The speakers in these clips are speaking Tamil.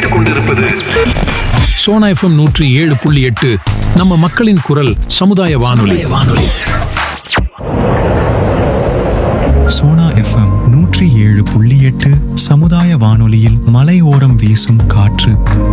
கேட்டுக்கொண்டிருப்பது சோனா எஃப்எம் நூற்றி ஏழு புள்ளி எட்டு நம்ம மக்களின் குரல் சமுதாய வானொலி வானொலி சோனா எஃப்எம் நூற்றி ஏழு புள்ளி எட்டு சமுதாய வானொலியில் மலையோரம் வீசும் காற்று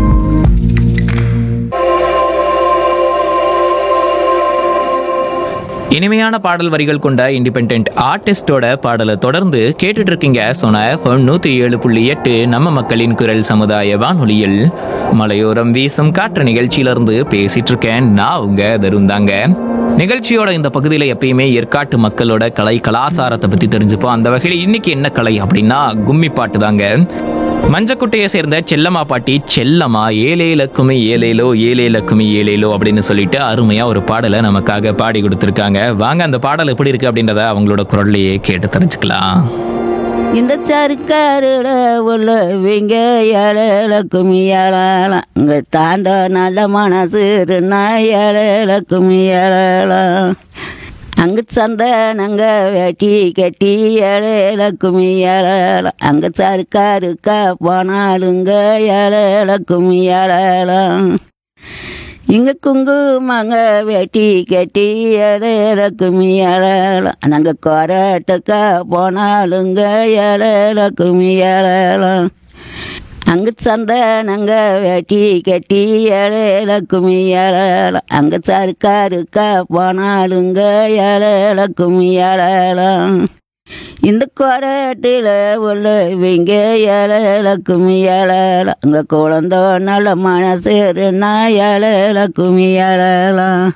இனிமையான பாடல் வரிகள் கொண்ட இண்டிபெண்ட் ஆர்டிஸ்டோட பாடலை தொடர்ந்து கேட்டுட்டு இருக்கீங்க சோனா எஃப்எம் நூத்தி ஏழு புள்ளி எட்டு நம்ம மக்களின் குரல் சமுதாய வானொலியில் மலையோரம் வீசும் காற்று நிகழ்ச்சியிலிருந்து பேசிட்டு இருக்கேன் நான் உங்க தருந்தாங்க நிகழ்ச்சியோட இந்த பகுதியில் எப்பயுமே ஏற்காட்டு மக்களோட கலை கலாச்சாரத்தை பத்தி தெரிஞ்சுப்போம் அந்த வகையில் இன்னைக்கு என்ன கலை அப்படின்னா கும்மி பாட்டு தாங்க மஞ்சக்குட்டையை சேர்ந்த செல்லம்மா பாட்டி செல்லம்மா ஏலே லக்குமி ஏலேலோ ஏலே லக்குமி ஏலேலோ அப்படின்னு சொல்லிட்டு அருமையா ஒரு பாடலை நமக்காக பாடி கொடுத்துருக்காங்க வாங்க அந்த பாடல் எப்படி இருக்கு அப்படின்றத அவங்களோட குரல்லையே கேட்டு தெரிஞ்சுக்கலாம் இந்த சருக்காருல உள்ளவங்க ஏழலக்கும் ஏழலாம் இங்க தாண்ட நல்ல மனசு ஏழலக்கும் ஏழலாம் அங்கு சந்தனங்க வெட்டி கட்டி ஏழலக்கும் ஏழலாம் அங்க சருக்காருக்கா போனாலுங்க ஏழலக்கும் ஏழலாம் இங்க குங்குமங்க வெட்டி கட்டி ஏழலக்கும் ஏழலாம் நாங்கள் கொரட்டுக்கா போனாலுங்க ஏழலக்கும் ஏழலாம் அங்கு சந்தனங்க வெட்டி கட்டி ஏழலக்கும் ஏழலாம் அங்க சர்க்காருக்கா போனாலுங்க ஏழலக்கும் ஏழலாம் இந்த கொரட்டில் உள்ளவங்க ஏழலக்கும் ஏழலாம் அங்கே குழந்த நல்ல மனசுனா ஏழலக்கும் ஏழலாம்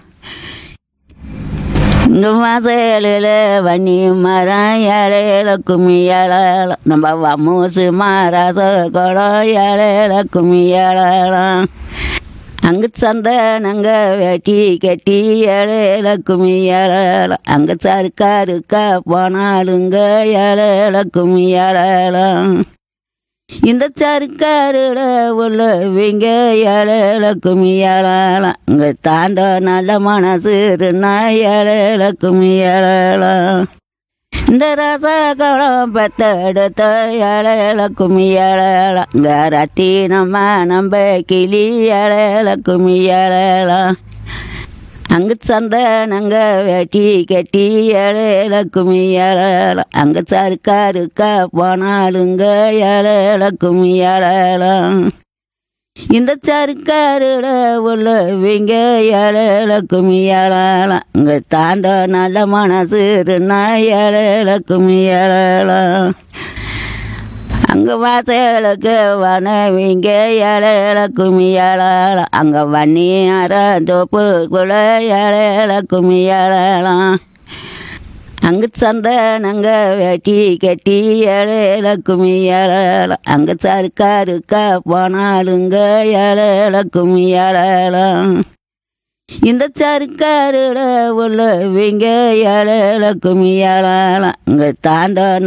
இந்த மாசலில் வன்னி மரம் ஏழலக்கும் ஏழலாம் நம்ம வமூசு மாராச குளம் ஏழலக்கும் ஏழலாம் அங்கு சந்தனங்க வெட்டி கட்டி ஏழலக்கும் ஏழலாம் அங்கே சர்க்காருக்கா போனாலுங்க ஏழலக்கும் ஏழலாம் இந்த சர்க்காருல உள்ளவங்க ஏழலக்கும் ஏழலாம் இங்கே தாண்ட நல்ல மனசு ஏழலக்கும் ஏழலாம் இந்த ரசகுளம் பெத்தெடுத்த ஏழலக்கும் ஏழலாம் இங்கே ரத்தினம்மா நம்ப கிளி ஏழலக்கும் ஏழலாம் அங்கு சந்தனங்க வெட்டி கட்டி ஏழலக்கும் ஏழலாம் அங்கே சர்க்காருக்கா போனாலுங்க ஏழலக்கும் ஏழலாம் இந்த சர்க்காருல உள்ளவங்க ஏழலக்கும் ஏழலாம் இங்கே தாண்ட நல்ல மனசு ஏழலக்கும் ஏழலாம் அங்கே வாசலுக்கு வனவிங்க ஏழலக்கும் ஏழலாம் அங்கே வன்னி தோப்புக்குள்ள ஏழலக்கும் ஏழலாம் அங்கு சந்தனங்க வெட்டி கட்டி ஏழலக்கும் ஏழலாம் அங்கே சர்க்காருக்கா போனாலுங்க ஏழலக்கும் ஏழலாம் இந்த சர்க்காருல உள்ளவங்க ஏழலக்கும் ஏழலாம் இங்கே தாண்ட